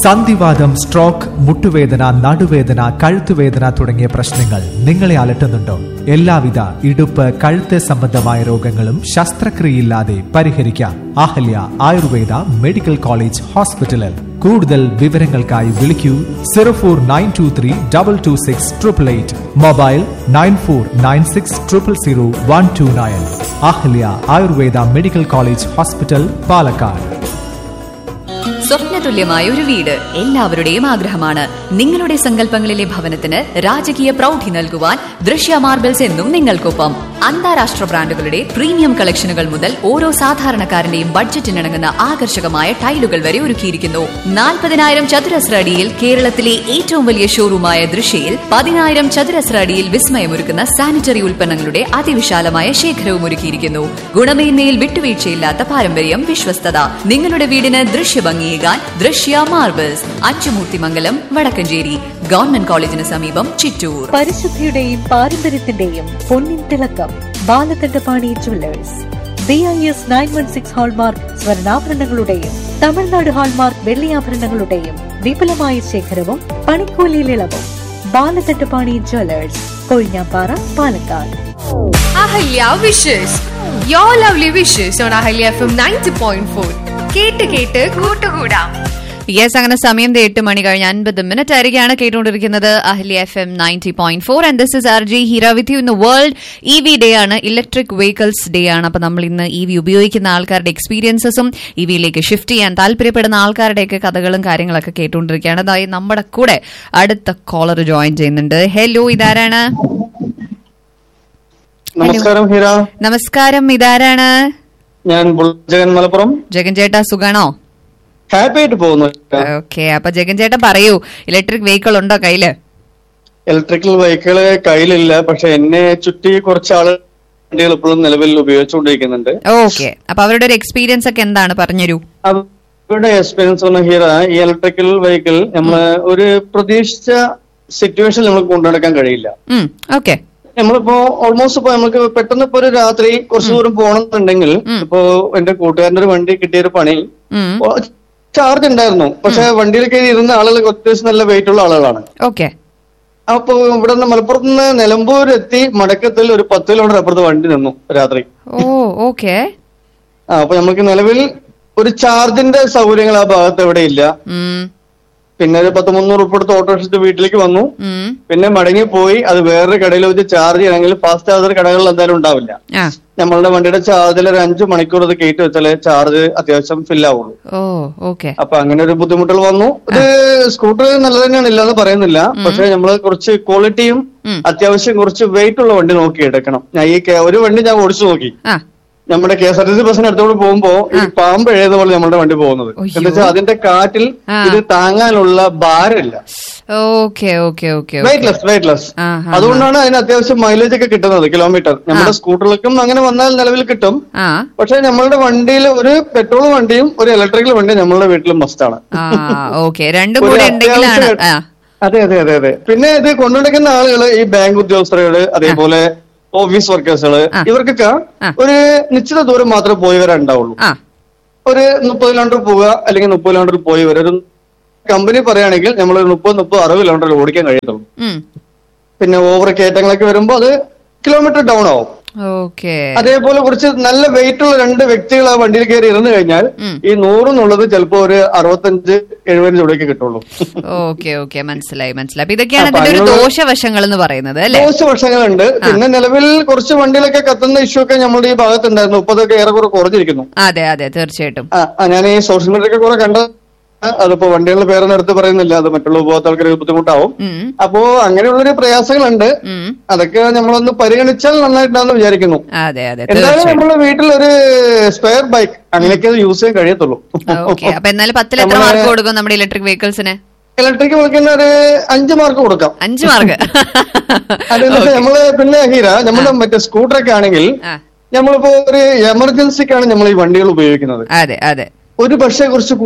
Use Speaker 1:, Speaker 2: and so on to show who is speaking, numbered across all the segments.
Speaker 1: സന്ധിവാദം സ്ട്രോക്ക് മുട്ടുവേദന നടുവേദന കഴുത്തുവേദന തുടങ്ങിയ പ്രശ്നങ്ങൾ നിങ്ങളെ അലട്ടുന്നുണ്ടോ എല്ലാവിധ ഇടുപ്പ് കഴുത്ത് സംബന്ധമായ രോഗങ്ങളും ശസ്ത്രക്രിയയില്ലാതെ പരിഹരിക്കാം അഹല്യ ആയുർവേദ മെഡിക്കൽ കോളേജ് ഹോസ്പിറ്റലിൽ കൂടുതൽ വിവരങ്ങൾക്കായി വിളിക്കൂ zero four nine two three double two six triple eight mobile nine four nine six triple zero one two nine Ahalya Ayurveda medical college hospital Palakkad
Speaker 2: സ്വപ്നതുല്യമായ ഒരു വീട് എല്ലാവരുടെയും ആഗ്രഹമാണ് നിങ്ങളുടെ സങ്കല്പങ്ങളിലെ ഭവനത്തിന് രാജകീയ പ്രൗഢി നൽകുവാൻ ദൃശ്യ മാർബിൾസ് എന്നും നിങ്ങൾക്കൊപ്പം അന്താരാഷ്ട്ര ബ്രാൻഡുകളുടെ പ്രീമിയം കളക്ഷനുകൾ മുതൽ ഓരോ സാധാരണക്കാരന്റെയും ബഡ്ജറ്റിനിണങ്ങുന്ന ആകർഷകമായ ടൈലുകൾ വരെ ഒരുക്കിയിരിക്കുന്നു നാൽപ്പതിനായിരം ചതുരശ്ര അടിയിൽ കേരളത്തിലെ ഏറ്റവും വലിയ ഷോറൂമായ ദൃശ്യയിൽ പതിനായിരം ചതുരശ്ര അടിയിൽ വിസ്മയമൊരുക്കുന്ന സാനിറ്ററി ഉൽപ്പന്നങ്ങളുടെ അതിവിശാലമായ ശേഖരവും ഒരുക്കിയിരിക്കുന്നു ഗുണമേന്മയിൽ വിട്ടുവീഴ്ചയില്ലാത്ത പാരമ്പര്യം വിശ്വസ്തത നിങ്ങളുടെ വീടിന് ദൃശ്യഭംഗിയേകാൻ ദൃശ്യ മാർബിൾസ് അച്ചുമൂർത്തിമംഗലം വടക്കഞ്ചേരി ഗവൺമെന്റ് കോളേജിന് സമീപം ചിറ്റൂർ
Speaker 3: പരിശുദ്ധിയുടെയും പാരമ്പര്യത്തിന്റെയും പൊന്നിൻ തിളക്കം Balakandapani jewellers B I S nine one six hallmark സ്വർണ്ണാഭരണങ്ങളുടെയും തമിഴ്നാട് ഹാൾമാർക്ക് വെള്ളിയാഭരണങ്ങളുടെയും വിപുലമായ ശേഖരവും പണിക്കൂലിയിൽ ഇളവും Balakandapani jewellers Kozhinjampara Palakkad
Speaker 4: Ahalya wishes you lovely wishes on Ahalya F M ninety point four കേട്ട് കേട്ട് കൂട്ടുകൂടാം
Speaker 2: യെസ് അങ്ങനെ സമയം ദേ എട്ട് മണി കഴിഞ്ഞ് അൻപത് മിനിറ്റ് ആയിരിക്കാണ് കേട്ടുകൊണ്ടിരിക്കുന്നത് Ahalya F M ninety point four and this is R J Heera with you ഇന്ന് വേൾഡ് ഇ വി ഡേ ആണ് ഇലക്ട്രിക് വെഹിക്കിൾസ് ഡേ ആണ് അപ്പൊ നമ്മൾ ഇന്ന് ഇ വി ഉപയോഗിക്കുന്ന ആൾക്കാരുടെ എക്സ്പീരിയൻസസും ഇ വിയിലേക്ക് ഷിഫ്റ്റ് ചെയ്യാൻ താല്പര്യപ്പെടുന്ന ആൾക്കാരുടെയൊക്കെ കഥകളും കാര്യങ്ങളൊക്കെ കേട്ടുകൊണ്ടിരിക്കുകയാണ് അതായത് നമ്മുടെ കൂടെ അടുത്ത കോളർ ജോയിൻ ചെയ്യുന്നുണ്ട് ഹലോ ഇതാരാണ്
Speaker 5: നമസ്കാരം ഹീര
Speaker 2: നമസ്കാരം ഇതാരാണ്
Speaker 5: ഞാൻ ജഗൻ മലപ്പുറം
Speaker 2: ജഗൻ ചേട്ടാ സുഖാണോ
Speaker 5: ഹാപ്പി ആയിട്ട് പോകുന്നു
Speaker 2: ഓക്കെ അപ്പൊ ജഗൻ ചേട്ടാ പറയൂ ഇലക്ട്രിക് വെഹിക്കിൾ ഉണ്ടോ കയ്യില്
Speaker 5: ഇലക്ട്രിക്കൽ വെഹിക്കിള് കയ്യിലില്ല പക്ഷെ എന്നെ ചുറ്റി കുറച്ച് ആള് വണ്ടികൾ ഇപ്പോഴും നിലവിൽ ഉപയോഗിച്ചുകൊണ്ടിരിക്കുന്നുണ്ട്
Speaker 2: ഓക്കെ അപ്പൊ അവരുടെ ഒരു എക്സ്പീരിയൻസ് ഒക്കെ എന്താണ് പറഞ്ഞുതരൂ
Speaker 5: അവരുടെ എക്സ്പീരിയൻസ് പറഞ്ഞ ഹീറ ഈ ഇലക്ട്രിക്കൽ വെഹിക്കിൾ നമ്മള് ഒരു പ്രതീക്ഷിച്ച സിറ്റുവേഷൻ നമുക്ക് കൊണ്ടുനടക്കാൻ കഴിയില്ല
Speaker 2: ഓക്കെ
Speaker 5: നമ്മളിപ്പോ ഓൾമോസ്റ്റ് ഇപ്പൊ നമുക്ക് പെട്ടെന്ന് ഇപ്പൊ ഒരു രാത്രി കുറച്ച് ദൂരം പോകണമെന്നുണ്ടെങ്കിൽ ഇപ്പോ എന്റെ കൂട്ടുകാരന്റെ ഒരു വണ്ടി കിട്ടിയൊരു പണി ചാർജ് ഉണ്ടായിരുന്നു പക്ഷെ വണ്ടിയിൽ കയറി ഇരുന്ന ആളുകൾ അത്യാവശ്യം നല്ല വെയിറ്റ് ഉള്ള ആളുകളാണ്
Speaker 2: ഓക്കെ
Speaker 5: അപ്പൊ ഇവിടെ നിന്ന് മലപ്പുറത്ത് നിന്ന് നിലമ്പൂർ എത്തി മടക്കത്തിൽ ഒരു പത്ത് കിലോമീറ്റർ അപ്പുറത്ത് വണ്ടി നിന്നു രാത്രി
Speaker 2: ഓ ഓക്കെ
Speaker 5: ആ അപ്പൊ നമുക്ക് നിലവിൽ ഒരു ചാർജിന്റെ സൗകര്യങ്ങൾ ആ ഭാഗത്ത് എവിടെ ഇല്ല പിന്നെ ഒരു പത്ത് മുന്നൂറ് ഉപ്പ് എടുത്ത് ഓട്ടോറിക്ഷ വീട്ടിലേക്ക് വന്നു പിന്നെ മടങ്ങി പോയി അത് വേറൊരു കടയിൽ വെച്ച് ചാർജ് ചെയ്യണമെങ്കിൽ ഫാസ്റ്റ് ചാർജർ കടകളിൽ എന്തായാലും ഉണ്ടാവില്ല
Speaker 2: ആ
Speaker 5: നമ്മളുടെ വണ്ടിയുടെ ചാർജിൽ ഒരു അഞ്ചു മണിക്കൂർ അത് കയറ്റി വെച്ചാലേ ചാർജ് അത്യാവശ്യം ഫിൽ ആവുള്ളൂ
Speaker 2: ഓ ഓക്കെ
Speaker 5: അപ്പൊ അങ്ങനെ ഒരു ബുദ്ധിമുട്ടുകൾ വന്നു ഇത് സ്കൂട്ടർ നല്ല തന്നെയാണ് ഇല്ലാന്ന് പറയുന്നില്ല പക്ഷെ നമ്മള് കുറച്ച് ക്വാളിറ്റിയും അത്യാവശ്യം കുറച്ച് വെയിറ്റ് ഉള്ള വണ്ടി നോക്കി എടുക്കണം ഞാൻ ഈ കേ- ഒരു വണ്ടി ഞാൻ ഓടിച്ചു നോക്കി
Speaker 2: ആ
Speaker 5: നമ്മുടെ K S R T C ബസ്സിന് അടുത്തോട് പോകുമ്പോ ഈ പാമ്പ് എഴുതുന്ന പോലെ നമ്മുടെ വണ്ടി പോകുന്നത്
Speaker 2: അയ്യോ.
Speaker 5: എന്താ വെച്ചാൽ അതിന്റെ കാറ്റിൽ
Speaker 2: ആ.
Speaker 5: ഇത് താങ്ങാനുള്ള ഭാരമില്ല
Speaker 2: okay okay okay
Speaker 5: weightless weightless
Speaker 2: ആ, ആ,
Speaker 5: അതുകൊണ്ടാണ് അതിന് അത്യാവശ്യം മൈലേജ് ഒക്കെ കിട്ടുന്നത് കിലോമീറ്റർ നമ്മുടെ സ്കൂട്ടറിലേക്കും അങ്ങനെ വന്നാൽ നിലവിൽ കിട്ടും
Speaker 2: ആ
Speaker 5: പക്ഷെ നമ്മളുടെ വണ്ടിയിൽ ഒരു പെട്രോൾ വണ്ടിയും ഒരു ഇലക്ട്രിക്കൽ വണ്ടിയും നമ്മളുടെ വീട്ടിലും മസ്റ്റാണ്
Speaker 2: ആ ഓക്കെ രണ്ടും
Speaker 5: ഒരു
Speaker 2: കൂടെ ഉണ്ടെങ്കിലാണ്
Speaker 5: അത്യാവശ്യം-
Speaker 2: ആ
Speaker 5: അതെ അതെ അതെ അതെ പിന്നെ ഇത് കൊണ്ടുനടക്കുന്ന ആളുകൾ ഈ ബാങ്ക് ഉദ്യോഗസ്ഥരുകള് അതേപോലെ ഓഫീസ് വർക്കേഴ്സുകള്
Speaker 2: ആ.
Speaker 5: ഇവർക്കൊക്കെ
Speaker 2: ആ.
Speaker 5: ഒരു നിശ്ചിത ദൂരം മാത്രമേ പോയി വരാൻ ഉണ്ടാവുള്ളൂ
Speaker 2: ആ
Speaker 5: ഒരു മുപ്പത് കിലോമീറ്റർ പോവുക അല്ലെങ്കിൽ മുപ്പത് കിലോമീറ്റർ പോയി വരാം ഒരു കമ്പനി പറയുകയാണെങ്കിൽ നമ്മൾ ഒരു മുപ്പത് മുപ്പത് അറുപത് കിലോമീറ്റർ ഓടിക്കാൻ കഴിയത്തുള്ളൂ
Speaker 2: ഉം
Speaker 5: പിന്നെ ഓവർ കയറ്റങ്ങളൊക്കെ വരുമ്പോൾ അത് കിലോമീറ്റർ ഡൗൺ ആവും
Speaker 2: ഓക്കെ
Speaker 5: അതേപോലെ കുറച്ച് നല്ല വെയിറ്റ് ഉള്ള രണ്ട് വ്യക്തികൾ ആ വണ്ടിയിൽ കയറി ഇരുന്ന് കഴിഞ്ഞാൽ
Speaker 2: ഉം.
Speaker 5: ഈ നൂറെന്നുള്ളത് ചിലപ്പോ ഒരു അറുപത്തഞ്ച് എഴുപത് രൂപയ്ക്ക് കിട്ടുള്ളൂ
Speaker 2: ഓക്കെ ഓക്കെ മനസ്സിലായി മനസ്സിലായി അപ്പൊ ഇതൊക്കെയാണ്
Speaker 5: അപ്പൊ
Speaker 2: ഇതിന്റെ ഒരു
Speaker 5: അതിനുള്ള-
Speaker 2: ദോഷവശങ്ങൾ എന്ന് പറയുന്നത് അല്ലെ
Speaker 5: ദോഷവശങ്ങളുണ്ട് പിന്നെ നിലവിൽ കുറച്ച് വണ്ടിയിലൊക്കെ കത്തുന്ന ഇഷ്യൂ ഒക്കെ നമ്മുടെ ഈ ഭാഗത്തുണ്ടായിരുന്നു ഇപ്പൊ അതൊക്കെ ഏറെക്കുറെ കുറഞ്ഞിരിക്കുന്നു
Speaker 2: അതെ അതെ തീർച്ചയായിട്ടും
Speaker 5: ആ, ആ, ഞാൻ ഈ സോഷ്യൽ മീഡിയ ഒക്കെ കുറെ കണ്ട അതിപ്പോ വണ്ടികളുടെ പേരൊന്നും എടുത്ത് പറയുന്നില്ല അത് മറ്റുള്ള ഉപഭോക്താക്കൾക്ക് ആൾക്കാർക്ക് ബുദ്ധിമുട്ടാവും
Speaker 2: ഉം
Speaker 5: അപ്പോ അങ്ങനെയുള്ളൊരു പ്രയാസങ്ങളുണ്ട്
Speaker 2: ഉം
Speaker 5: അതൊക്കെ നമ്മളൊന്ന് പരിഗണിച്ചാൽ നന്നായിട്ടുണ്ടാന്ന് വിചാരിക്കുന്നു
Speaker 2: അതെ അതെ
Speaker 5: എന്തായാലും
Speaker 2: തീർച്ചയായും
Speaker 5: നമ്മുടെ വീട്ടിൽ ഒരു സ്പെയർ ബൈക്ക് അങ്ങനെയൊക്കെ അത് യൂസ് ചെയ്യാൻ കഴിയത്തുള്ളൂ
Speaker 2: ഓക്കെ അപ്പൊ എന്നാലും പത്തിൽ എത്ര
Speaker 5: നമ്മള്
Speaker 2: മാർക്ക് കൊടുക്കും നമ്മുടെ ഇലക്ട്രിക് വെഹിക്കിൾസിന്
Speaker 5: ഇലക്ട്രിക് വിളിക്കുന്ന ഒരു അഞ്ച് മാർക്ക് കൊടുക്കാം
Speaker 2: അഞ്ച് മാർക്ക്
Speaker 5: അതെന്ന് വെച്ചാൽ നമ്മള് പിന്നെ ഹീര നമ്മുടെ മറ്റേ സ്കൂട്ടറൊക്കെ ആണെങ്കിൽ
Speaker 2: ആ
Speaker 5: നമ്മളിപ്പോ ഒരു എമർജൻസിക്കാണ് നമ്മൾ ഈ വണ്ടികൾ ഉപയോഗിക്കുന്നത്
Speaker 2: അതെ അതെ
Speaker 5: ഒരു പക്ഷേ കുറച്ച് കൂടുതൽ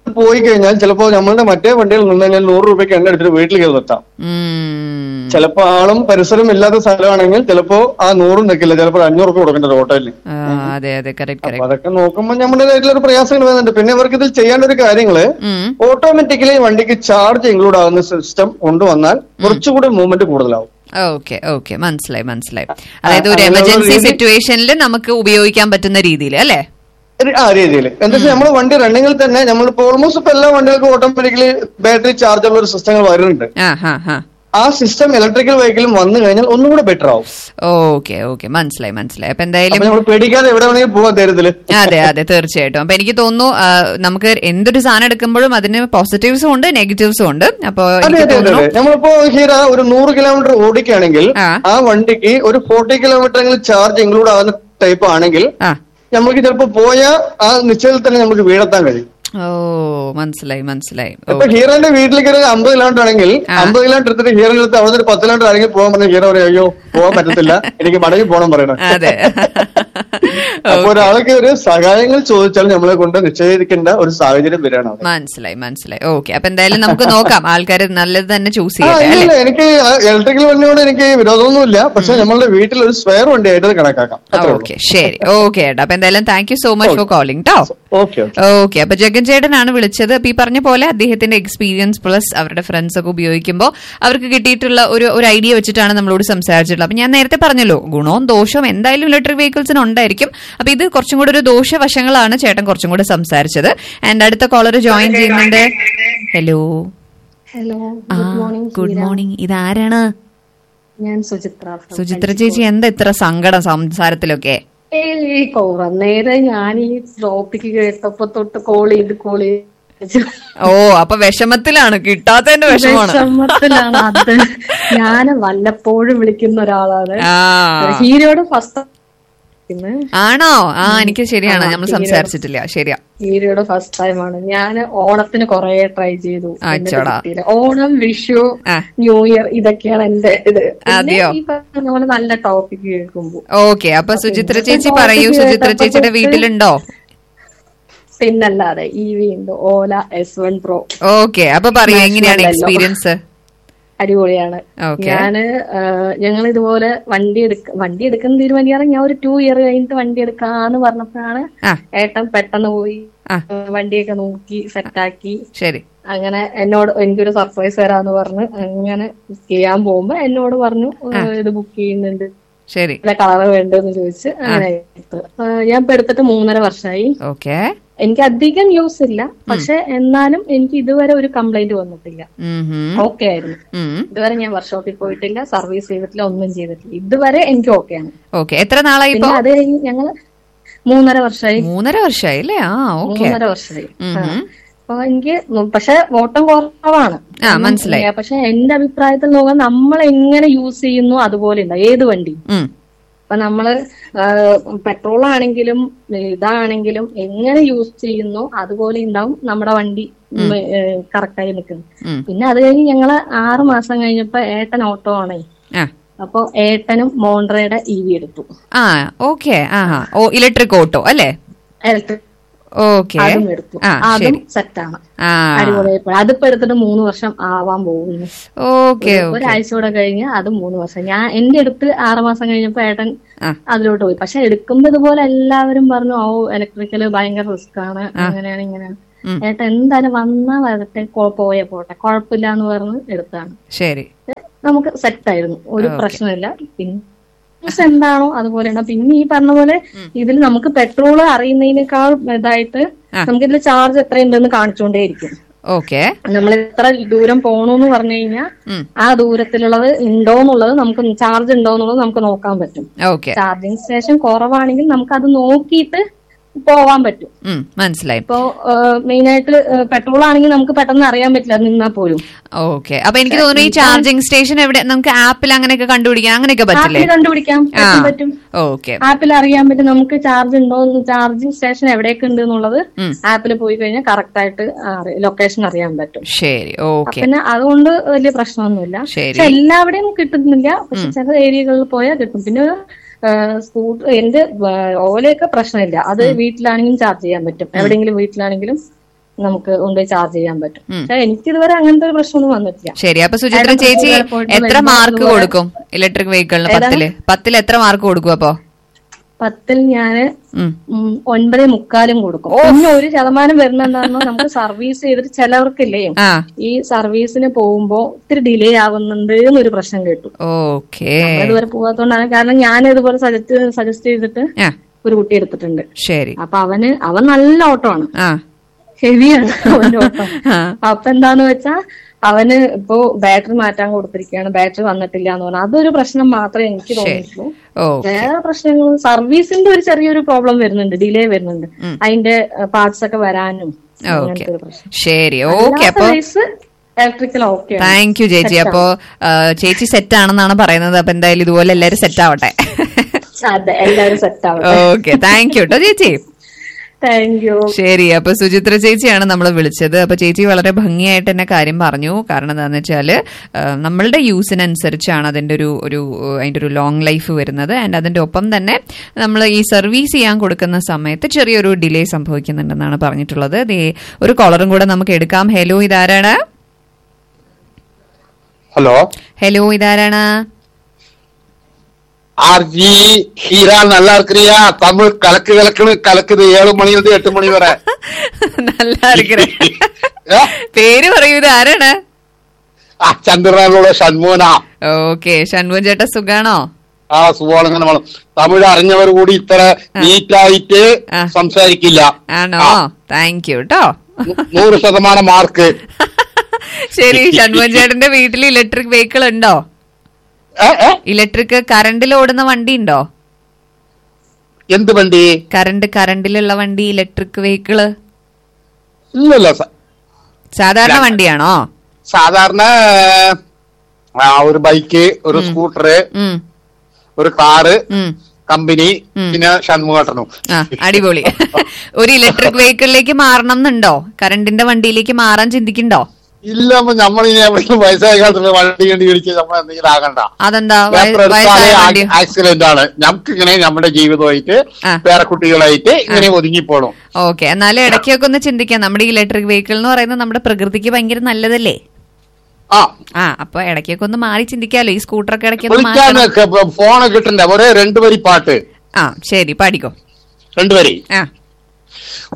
Speaker 5: പോയി കഴിഞ്ഞാൽ ചിലപ്പോ നമ്മളുടെ മറ്റേ വണ്ടിയിൽ നിന്ന് കഴിഞ്ഞാൽ നൂറ് രൂപയ്ക്ക് എണ്ണ എടുത്തിട്ട് വീട്ടിലേക്ക് നിർത്താം
Speaker 2: ഉം.
Speaker 5: ചിലപ്പോ ആളും പരിസരം ഇല്ലാത്ത സ്ഥലമാണെങ്കിൽ ചിലപ്പോ ആ നൂറും നിൽക്കില്ല ചിലപ്പോ അഞ്ഞൂറ് രൂപ കൊടുക്കേണ്ട ഒരു ഓട്ടോയിൽ
Speaker 2: ആ, അതെ അതെ കറക്റ്റ്
Speaker 5: അപ്പൊ
Speaker 2: കറക്റ്റ്
Speaker 5: അതൊക്കെ നോക്കുമ്പോൾ നമ്മുടേതായിട്ടുള്ള ഒരു പ്രയാസങ്ങൾ വരുന്നുണ്ട് പിന്നെ അവർക്ക് ഇതിൽ ചെയ്യേണ്ട ഒരു കാര്യങ്ങള് ഓട്ടോമാറ്റിക്കലി വണ്ടിക്ക് ചാർജ് ഇൻക്ലൂഡ് ആകുന്ന സിസ്റ്റം കൊണ്ടുവന്നാൽ കുറച്ചുകൂടി മൂവ്മെന്റ് കൂടുതലാവും
Speaker 2: ഓക്കെ ഓക്കെ മനസ്സിലായി മനസ്സിലായി അതായത് ഒരു
Speaker 5: അങ്ങനെയുള്ള
Speaker 2: എമർജൻസി
Speaker 5: രീതി-
Speaker 2: സിറ്റുവേഷനിൽ നമുക്ക് ഉപയോഗിക്കാൻ പറ്റുന്ന രീതിയിൽ അല്ലേ
Speaker 5: ഒരു- ആ രീതിയിൽ എന്താ വെച്ചാൽ നമ്മൾ വണ്ടി റണ്ണിങ്ങിൽ തന്നെ നമ്മളിപ്പോ ഓൾമോസ്റ്റ് ഇപ്പൊ എല്ലാ വണ്ടികൾക്കും ഓട്ടോമാറ്റിക്കലി ബാറ്ററി ചാർജ് ഉള്ള ഒരു സിസ്റ്റങ്ങൾ വരുന്നുണ്ട്
Speaker 2: ആ ഹാ ഹാ
Speaker 5: ആ സിസ്റ്റം ഇലക്ട്രിക്കൽ വെഹിക്കിളും വന്നു കഴിഞ്ഞാൽ ഒന്നും കൂടെ ബെറ്റർ ആവും
Speaker 2: ഓക്കെ ഓക്കെ മനസ്സിലായി മനസ്സിലായി അപ്പൊ
Speaker 5: അപ്പൊ
Speaker 2: എന്തായാലും
Speaker 5: നമ്മൾ പേടിക്കാതെ എവിടെ വേണമെങ്കിലും പോവാൻ തരത്തില്
Speaker 2: അതെ അതെ തീർച്ചയായിട്ടും അപ്പൊ എനിക്ക് തോന്നുന്നു ആ, നമുക്ക് എന്തൊരു സാധനം എടുക്കുമ്പോഴും അതിന് പോസിറ്റീവ്സും ഉണ്ട് നെഗറ്റീവ്സും ഉണ്ട് അപ്പൊ
Speaker 5: അതെ
Speaker 2: എനിക്ക്
Speaker 5: അതെ അതെ
Speaker 2: തോന്നുന്നു
Speaker 5: അതെ നമ്മളിപ്പോ ഹീര ഒരു നൂറ് കിലോമീറ്റർ ഓടിക്കുകയാണെങ്കിൽ
Speaker 2: ആ.
Speaker 5: ആ വണ്ടിക്ക് ഒരു ഫോർട്ടി കിലോമീറ്റർ ചാർജ് ഇൻക്ലൂഡ് ആകുന്ന ടൈപ്പ് ആണെങ്കിൽ
Speaker 2: ആ
Speaker 5: നമുക്ക് ചിലപ്പോ പോയ ആ നിശ്ചയത്തിൽ തന്നെ നമുക്ക് വീടെത്താൻ കഴിയും
Speaker 2: ഓ മനസ്സിലായി മനസ്സിലായി
Speaker 5: ഇപ്പൊ ഹീറോന്റെ വീട്ടിലേക്ക് ഒരു അമ്പത് കിലോമീറ്റർ ആണെങ്കിൽ അമ്പത് കിലോമീറ്റർ എടുത്തിട്ട് ഹീറോന്റെ അടുത്ത് അവിടെ നിന്ന് ഒരു പത്ത് കിലോമീറ്റർ ആണെങ്കിൽ പോകാൻ പറഞ്ഞ ഹീറോ പറയും അയ്യോ പോകാൻ പറ്റത്തില്ല എനിക്ക് മടങ്ങി പോകണം പറയണം
Speaker 2: അതെ
Speaker 5: അപ്പൊ ഒരാൾക്ക് ഒരു സഹായങ്ങൾ ചോദിച്ചാൽ നമ്മളെ കൊണ്ട് നിശ്ചയിക്കേണ്ട ഒരു സാഹചര്യം വരികയാണ് അവിടെ
Speaker 2: മനസ്സിലായി മനസ്സിലായി ഓക്കെ അപ്പൊ എന്തായാലും നമുക്ക് നോക്കാം ആൾക്കാർ നല്ലത് തന്നെ ചൂസ്
Speaker 5: ആ
Speaker 2: ചെയ്യട്ടെ
Speaker 5: ഇല്ല
Speaker 2: അല്ലേ
Speaker 5: ഇല്ല, എനിക്ക് ഇലക്ട്രിക്കൽ വണ്ടിയോട് എനിക്ക് വിരോധമൊന്നുമില്ല പക്ഷെ നമ്മളുടെ വീട്ടിൽ ഒരു സ്പെയർ വണ്ടി ആയിട്ട് അത് കണക്കാക്കാം അത്രേ ഉള്ളൂ
Speaker 2: ഓക്കെ ശരി ഓക്കെ ഏട്ടാ അപ്പൊ എന്തായാലും thank you so much for calling ട്ടോ
Speaker 5: ഓക്കെ ഓക്കെ
Speaker 2: ഓക്കെ അപ്പൊ ജഗൻ ചേട്ടനാണ് വിളിച്ചത് അപ്പൊ ഈ പറഞ്ഞ പോലെ അദ്ദേഹത്തിന്റെ എക്സ്പീരിയൻസ് പ്ലസ് അവരുടെ ഫ്രണ്ട്സ് ഒക്കെ ഉപയോഗിക്കുമ്പോൾ അവർക്ക് കിട്ടിയിട്ടുള്ള ഒരു ഒരു ഐഡിയ വെച്ചിട്ടാണ് നമ്മളോട് സംസാരിച്ചിട്ടുള്ളത് അപ്പൊ ഞാൻ നേരത്തെ പറഞ്ഞല്ലോ ഗുണവും ദോഷവും എന്തായാലും ഇലക്ട്രിക് വെഹിക്കിൾസിന് ഉണ്ടായിരിക്കും അപ്പൊ ഇത് കുറച്ചും കൂടെ ഒരു ദോഷവശങ്ങളാണ് ചേട്ടൻ കുറച്ചും കൂടെ സംസാരിച്ചത് ആൻഡ് അടുത്ത കോളർ ജോയിൻ ചെയ്യുന്നുണ്ട് ഹലോ
Speaker 6: ഹലോ
Speaker 2: ആ
Speaker 6: ഗുഡ് മോർണിംഗ്
Speaker 2: ഗുഡ് മോർണിംഗ് ഇതാരാണ്
Speaker 6: ഞാൻ സുചിത്ര from
Speaker 2: സുചിത്ര ചേച്ചി എന്താ ഇത്ര സങ്കടം സംസാരത്തിലൊക്കെ
Speaker 6: ഏയ് കുറെ നേരം ഞാൻ ഈ ടോപ്പിക്ക് കേട്ടപ്പോ തൊട്ട് കോൾ ചെയ്ത് കോൾ ചെയ്ത്
Speaker 2: ഓ അപ്പൊ വിഷമത്തിലാണ് കിട്ടാത്തതിന്റെ വിഷമമാണ്
Speaker 6: വിഷമത്തിലാണ് അത് ഞാൻ വല്ലപ്പോഴും വിളിക്കുന്ന ഒരാളാണ്
Speaker 2: ആ
Speaker 6: ഹീരോയുടെ ഫസ്റ്റ്
Speaker 2: ആണോ ആ എനിക്ക് ശരിയാണ്
Speaker 6: ആ,
Speaker 2: നമ്മൾ
Speaker 6: തീരെ.
Speaker 2: സംസാരിച്ചിട്ടില്ല ശരിയാ
Speaker 6: ഹീരോയുടെ ഫസ്റ്റ് ടൈം ആണ് ഞാൻ ഓണത്തിന് കൊറേ ട്രൈ ചെയ്തു
Speaker 2: ആ,
Speaker 6: എന്നെ
Speaker 2: ചോടാ.
Speaker 6: കിട്ടിയില്ല. ഓണം വിഷു
Speaker 2: ആ.
Speaker 6: ന്യൂ ഇയർ ഇതൊക്കെയാണ് എന്റെ ഇത് പിന്നെ
Speaker 2: അതെയോ?
Speaker 6: ഈ പറഞ്ഞ പോലെ നല്ല ടോപ്പിക് കേൾക്കുമ്പോ
Speaker 2: ഓക്കെ അപ്പൊ സുചിത്ര ചേച്ചി
Speaker 6: ഇന്നത്തെ
Speaker 2: പറയൂ
Speaker 6: topic
Speaker 2: സുചിത്ര
Speaker 6: കേട്ടപ്പോ
Speaker 2: ചേച്ചിയുടെ
Speaker 6: തൊട്ട്
Speaker 2: വീട്ടിലുണ്ടോ
Speaker 6: പിന്നല്ലാതെ ഈ വി ഉണ്ട് Ola S one pro
Speaker 2: okay അപ്പൊ പറയൂ എങ്ങനെയാണ്
Speaker 6: National
Speaker 2: എക്സ്പീരിയൻസ്
Speaker 6: അടിപൊളിയാണ്
Speaker 2: Okay.
Speaker 6: ഞാന് ഞങ്ങൾ ഇതുപോലെ വണ്ടി എടുക്ക വണ്ടി എടുക്കുന്ന തീരുമാനിക്കാറ് ഞാൻ ഒരു ടു ഇയർ കഴിഞ്ഞിട്ട് വണ്ടി എടുക്കാന്ന് പറഞ്ഞപ്പോഴാണ്
Speaker 2: ആ
Speaker 6: ഏട്ടൻ പെട്ടെന്ന് പോയി
Speaker 2: ആ.
Speaker 6: ആ, വണ്ടിയൊക്കെ നോക്കി സെറ്റാക്കി
Speaker 2: ശരി
Speaker 6: അങ്ങനെ എന്നോട് എനിക്കൊരു സർപ്രൈസ് തരാന്ന് പറഞ്ഞ് അങ്ങനെ ചെയ്യാൻ പോകുമ്പോ എന്നോട് പറഞ്ഞു "ഏ, ഇത് ബുക്ക് ചെയ്യുന്നുണ്ട്
Speaker 2: ശരി
Speaker 6: ഇല്ല കളർ വേണ്ടെന്ന് ചോദിച്ച് അങ്ങനെ എടുത്തു ആ, ഞാൻ ഇപ്പൊ എടുത്തിട്ട് മൂന്നര വർഷമായി
Speaker 2: ഓക്കെ
Speaker 6: എനിക്ക് അധികം യൂസ് ഇല്ല പക്ഷെ എന്നാലും എനിക്ക് ഇതുവരെ ഒരു കംപ്ലൈന്റ് വന്നിട്ടില്ല ഓക്കെ ആയിരുന്നു ഇതുവരെ ഞാൻ വർക്ക്ഷോപ്പിൽ പോയിട്ടില്ല സർവീസ് ചെയ്തിട്ടില്ല ഒന്നും ചെയ്തിട്ടില്ല ഇതുവരെ എനിക്ക് ഓക്കെയാണ്
Speaker 2: ഓക്കെ എത്ര നാളായി ഇപ്പൊ
Speaker 6: പിന്നെ അത് കഴിഞ്ഞ് ഞങ്ങള് മൂന്നര വർഷമായി
Speaker 2: മൂന്നര വർഷമായി അല്ലേ ആ ഓക്കെ
Speaker 6: മൂന്നര വർഷമായി ആ. അപ്പൊ എനിക്ക് പക്ഷെ ഓട്ടം കുറവാണ്
Speaker 2: ആ, മനസ്സിലായി.
Speaker 6: കാരണം, പക്ഷെ എന്റെ അഭിപ്രായത്തിൽ നോക്കാൻ നമ്മൾ എങ്ങനെ യൂസ് ചെയ്യുന്നു അതുപോലെ ഉണ്ടാവും ഏത് വണ്ടി അപ്പൊ നമ്മള് പെട്രോൾ ആണെങ്കിലും ഇതാണെങ്കിലും എങ്ങനെ യൂസ് ചെയ്യുന്നു അതുപോലെ ഉണ്ടാവും നമ്മുടെ വണ്ടി കറക്റ്റായി നിൽക്കുന്നത് പിന്നെ അത് കഴിഞ്ഞ് ഞങ്ങള് ആറ് മാസം കഴിഞ്ഞപ്പോ ഏട്ടൻ ഓട്ടോ ആണേ
Speaker 2: ആ
Speaker 6: അപ്പൊ ഏട്ടനും മോണ്ട്രയുടെ ഇ വി എടുത്തു
Speaker 2: ആ ഓക്കെ ആ ഓ ഇലക്ട്രിക് ഓട്ടോ അല്ലേ
Speaker 6: ഇലക്ട്രിക്
Speaker 2: ഓക്കെ
Speaker 6: അതും എടുത്തു
Speaker 2: ആ
Speaker 6: അതും
Speaker 2: ശരി
Speaker 6: സെറ്റാണ്
Speaker 2: ആ
Speaker 6: അടിപൊളിയായി അതിപ്പോ എടുത്തിട്ട് മൂന്ന് വർഷം ആവാൻ പോകുന്നു
Speaker 2: ഓക്കെ
Speaker 6: ഒരു- ഒരാഴ്ച കൂടെ കഴിഞ്ഞ് അത് മൂന്ന് വർഷം ഞാൻ എന്റെ അടുത്ത് ആറ് മാസം കഴിഞ്ഞപ്പോ ഏട്ടൻ
Speaker 2: ആ.
Speaker 6: അതിലോട്ട് പോയി പക്ഷെ എടുക്കുമ്പോ ഇതുപോലെ എല്ലാവരും പറഞ്ഞു ഓ ഇലക്ട്രിക്കല് ഭയങ്കര റിസ്ക് ആണ് അങ്ങനെയാണ് ഇങ്ങനെയാണ് ഏട്ടൻ എന്തായാലും വന്നാ വരട്ടെ കൊ- പോയ പോട്ടെ കുഴപ്പമില്ല എന്ന് പറഞ്ഞ് എടുത്താണ്
Speaker 2: ശരി
Speaker 6: നമുക്ക് സെറ്റ് ആയിരുന്നു ഒരു പ്രശ്നമില്ല പിന്നെ use എന്താണോ അതുപോലെയാണ് പിന്നെ ഈ പറഞ്ഞ പോലെ ഇതിൽ നമുക്ക് പെട്രോൾ അറിയുന്നതിനേക്കാൾ ഇതായിട്ട് നമുക്ക് ഇതിൽ ചാർജ് എത്രയുണ്ടെന്ന് കാണിച്ചുകൊണ്ടേയിരിക്കും
Speaker 2: ഓക്കെ
Speaker 6: നമ്മൾ എത്ര ദൂരം പോണോന്ന് പറഞ്ഞു കഴിഞ്ഞാൽ ആ ദൂരത്തിലുള്ളത് ഉണ്ടോ എന്നുള്ളത് നമുക്ക് ചാർജ് ഉണ്ടോ എന്നുള്ളത് നമുക്ക് നോക്കാൻ പറ്റും
Speaker 2: ഓക്കെ
Speaker 6: ചാർജിങ് സ്റ്റേഷൻ കുറവാണെങ്കിൽ നമുക്ക് അത് നോക്കിയിട്ട് പോവാൻ പറ്റും
Speaker 2: മനസ്സിലായി
Speaker 6: ഇപ്പോ മെയിൻ ആയിട്ട് പെട്രോൾ ആണെങ്കിൽ നമുക്ക് പെട്ടെന്ന് അറിയാൻ പറ്റില്ല നിന്നാൽ പോലും
Speaker 2: ഓക്കെ അപ്പൊ എനിക്ക് തോന്നുന്നു ഈ ചാർജിങ് സ്റ്റേഷൻ എവിടെ നമുക്ക് ആപ്പിൽ അങ്ങനെയൊക്കെ കണ്ടുപിടിക്കാൻ അങ്ങനെയൊക്കെ പറ്റില്ലേ
Speaker 6: ആപ്പിൽ കണ്ടുപിടിക്കാം
Speaker 2: ആ
Speaker 6: പറ്റും പറ്റും
Speaker 2: ഓക്കെ
Speaker 6: ആപ്പിൽ അറിയാൻ പറ്റും നമുക്ക് ചാർജ് ഉണ്ടോ ചാർജിങ് സ്റ്റേഷൻ എവിടെയൊക്കെ ഉണ്ട് എന്നുള്ളത് ആപ്പിൽ പോയി കഴിഞ്ഞാൽ കറക്റ്റ് ആയിട്ട് ലൊക്കേഷൻ അറിയാൻ പറ്റും
Speaker 2: ശരി ഓക്കെ
Speaker 6: പിന്നെ അതുകൊണ്ട് വലിയ പ്രശ്നമൊന്നുമില്ല
Speaker 2: ശരി.
Speaker 6: പക്ഷെ എല്ലാവിടെയും കിട്ടുന്നില്ല പക്ഷെ ചില ഏരിയകളിൽ പോയാൽ കിട്ടും പിന്നെ സ്കൂട്ടർ എന്റെ ആ, ഓലയൊക്കെ പ്രശ്നമില്ല അത് വീട്ടിലാണെങ്കിലും ചാർജ് ചെയ്യാൻ പറ്റും എവിടെയെങ്കിലും വീട്ടിലാണെങ്കിലും നമുക്ക് കൊണ്ടുപോയി ചാർജ് ചെയ്യാൻ പറ്റും
Speaker 2: ഉം.
Speaker 6: പക്ഷെ എനിക്ക് ഇതുവരെ അങ്ങനത്തെ ഒരു പ്രശ്നമൊന്നും വന്നിട്ടില്ല
Speaker 2: ശരി അപ്പൊ സുചിത്ര
Speaker 6: കാരണം
Speaker 2: ചേച്ചി
Speaker 6: ഇതുവരെ പോയിട്ട്
Speaker 2: എത്ര
Speaker 6: വരുമ്പോ
Speaker 2: മാർക്ക്
Speaker 6: ഇതുപോലെ-
Speaker 2: കൊടുക്കും ഇലക്ട്രിക് വെഹിക്കിളിന്
Speaker 6: ഏതാണ്?
Speaker 2: പത്തില് പത്തിൽ എത്ര മാർക്ക് കൊടുക്കും അപ്പൊ
Speaker 6: പത്തിൽ ഞാന്
Speaker 2: ഉം.
Speaker 6: ഉം, ഒൻപതേ മുക്കാലും കൊടുക്കും പിന്നെ ഒരു ശതമാനം വരുന്നുണ്ടാകുമ്പോൾ നമുക്ക് സർവീസ് ചെയ്തിട്ട് ചിലവർക്കില്ലേ
Speaker 2: ആ
Speaker 6: ഈ സർവീസിന് പോകുമ്പോ ഇത്തിരി ഡിലേ ആവുന്നുണ്ട് എന്നൊരു പ്രശ്നം കേട്ടു
Speaker 2: ഓക്കേ
Speaker 6: ഇതുവരെ പോകാത്തോണ്ടാണ് കാരണം ഞാൻ ഇതുപോലെ സജസ്റ്റ് സജസ്റ്റ് ചെയ്തിട്ട്
Speaker 2: ആ
Speaker 6: ഒരു കുട്ടി എടുത്തിട്ടുണ്ട്
Speaker 2: ശരി
Speaker 6: അപ്പൊ അവന് അവൻ നല്ല ഓട്ടമാണ്
Speaker 2: ആ
Speaker 6: ഹെവിയാണ് അവന്റെ ഓട്ടം
Speaker 2: ആ.
Speaker 6: അപ്പൊ എന്താന്ന് വെച്ചാ അവന് ഇപ്പോ ബാറ്ററി മാറ്റാൻ കൊടുത്തിരിക്കുകയാണ് ബാറ്ററി വന്നിട്ടില്ല എന്ന് പറഞ്ഞാൽ അതൊരു പ്രശ്നം മാത്രമേ എനിക്ക് തോന്നിയിട്ടുള്ളൂ
Speaker 2: ഓക്കെ
Speaker 6: വേറെ പ്രശ്നങ്ങൾ സർവീസിന്റെ ഒരു ചെറിയൊരു പ്രോബ്ലം വരുന്നുണ്ട് ഡിലേ വരുന്നുണ്ട് അതിന്റെ പാർട്സ് ഒക്കെ വരാനും
Speaker 2: ഓക്കെ
Speaker 6: അങ്ങനത്തെ ഒരു പ്രശ്നം
Speaker 2: ശരി ഓക്കെ അപ്പൊ
Speaker 6: ഇലക്ട്രിക്കൽ ഓക്കെ
Speaker 2: താങ്ക് യു ചേച്ചി അപ്പൊ ആ, ചേച്ചി സെറ്റ് ആണെന്നാണ് പറയുന്നത് അപ്പൊ എന്തായാലും ഇതുപോലെ എല്ലാരും സെറ്റ് ആവട്ടെ
Speaker 6: അതെ എല്ലാവരും സെറ്റ് ആവും
Speaker 2: ഓക്കെ താങ്ക് യു കേട്ടോ ചേച്ചി
Speaker 6: താങ്ക് യു
Speaker 2: ശരി അപ്പൊ സുചിത്ര ചേച്ചിയാണ് നമ്മൾ വിളിച്ചത് അപ്പൊ ചേച്ചി വളരെ ഭംഗിയായിട്ട് തന്നെ കാര്യം പറഞ്ഞു കാരണം എന്താണെന്ന് വെച്ചാല് ആ, നമ്മളുടെ യൂസിനനുസരിച്ചാണ് അതിന്റെ ഒരു ഒരു ആ, അതിന്റെ ഒരു ലോങ് ലൈഫ് വരുന്നത് ആൻഡ് അതിന്റെ ഒപ്പം തന്നെ നമ്മൾ ഈ സർവീസ് ചെയ്യാൻ കൊടുക്കുന്ന സമയത്ത് ചെറിയൊരു ഡിലേ സംഭവിക്കുന്നുണ്ടെന്നാണ് പറഞ്ഞിട്ടുള്ളത് ദേ ഒരു കോളറും കൂടെ നമുക്ക് എടുക്കാം ഹലോ ഇതാരാണ്
Speaker 7: ஹலோ
Speaker 2: ഹലോ ഇതാരാണ്
Speaker 7: ஆர்ஜி ஹீரா நல்லா இருக்கிறியா தமிழ் கலக்கு கலக்குன்னு கலக்குது ஏழு மணில இருந்து எட்டு மணி வரை
Speaker 2: നല്ല ആയിരിക്കണേ
Speaker 7: ഏ?
Speaker 2: പേര് പറയൂ ഇതാരാണ്
Speaker 7: ആ ചന്ദ്രനോട് ഷൺമോനാ
Speaker 2: ഓക്കെ ഷൺമുഖൻ ചേട്ടാ സുഖാണോ
Speaker 7: ആ സുഖമാണ് വേണം തമിഴ് അറിഞ്ഞവർ കൂടി ഇത്ര നീറ്റായിട്ട്
Speaker 2: ആ.
Speaker 7: സംസാരിക്കില്ല
Speaker 2: ആണോ
Speaker 7: ആ.
Speaker 2: താങ്ക് യു കേട്ടോ
Speaker 7: നൂ- നൂറ് ശതമാനം മാർക്ക്
Speaker 2: ശരി ഷൺമുഖൻ ചേട്ടന്റെ വീട്ടിൽ ഇലക്ട്രിക് വെഹിക്കിൾ ഉണ്ടോ
Speaker 7: ഏ, ഏ?
Speaker 2: ഇലക്ട്രിക് കറണ്ടിൽ ഓടുന്ന വണ്ടി ഉണ്ടോ
Speaker 7: എന്ത് വണ്ടി
Speaker 2: കറണ്ട് കറണ്ടിലുള്ള വണ്ടി ഇലക്ട്രിക് വെഹിക്കിള്
Speaker 7: ഇല്ലല്ല സ-
Speaker 2: സാധാരണ വണ്ടിയാണോ
Speaker 7: സാധാരണ ആ, ഒരു ബൈക്ക് ഒരു സ്കൂട്ടർ
Speaker 2: ഉം
Speaker 7: ഒരു കാറ്
Speaker 2: ഉം
Speaker 7: കമ്പനി പിന്നെ ഷൺമുഖേട്ടനും
Speaker 2: ആ അടിപൊളി ഒരു ഇലക്ട്രിക് വെഹിക്കിളിലേക്ക് മാറണം എന്നുണ്ടോ കറണ്ടിന്റെ വണ്ടിയിലേക്ക് മാറാൻ ചിന്തിക്കണ്ടോ
Speaker 7: ഇല്ല നമ്മളിനി എവിടെയെങ്കിലും വയസ്സായ കാലത്ത് വണ്ടി കണ്ടി ഇടിച്ച് നമ്മൾ എന്തെങ്കിലും ആകണ്ട
Speaker 2: അതെന്താ വയ-
Speaker 7: പേപ്പർ
Speaker 2: വയസ്സായ
Speaker 7: എടുത്താലേ
Speaker 2: വണ്ടി
Speaker 7: ആക്സിഡന്റ് ആണ് നമുക്ക് ഇങ്ങനെ നമ്മുടെ ജീവിതമായിട്ട്
Speaker 2: ആ.
Speaker 7: വേറെ കുട്ടികളായിട്ട് ഇങ്ങനെ ഒതുങ്ങിപ്പോണം
Speaker 2: ഓക്കെ എന്നാലും ഇടയ്ക്കൊക്കെ ഒന്ന് ചിന്തിക്കാം നമ്മുടെ ഇലക്ട്രിക് വെഹിക്കിൾ എന്ന് പറയുന്നത് നമ്മുടെ പ്രകൃതിക്ക് ഭയങ്കര നല്ലതല്ലേ
Speaker 7: ആ
Speaker 2: ആ അപ്പൊ ഇടയ്ക്കൊക്കെ ഒന്ന് മാറി ചിന്തിക്കാലോ ഈ സ്കൂട്ടറൊക്കെ ഇടയ്ക്കൊന്ന്
Speaker 7: വിളിക്കാൻ
Speaker 2: മാറ്റണം
Speaker 7: ഫോണ് കിട്ടണ്ട ഒരേ രണ്ടു വരി പാട്ട്
Speaker 2: ആ ശരി പാടിക്കോ
Speaker 7: രണ്ടു വരി
Speaker 2: ആ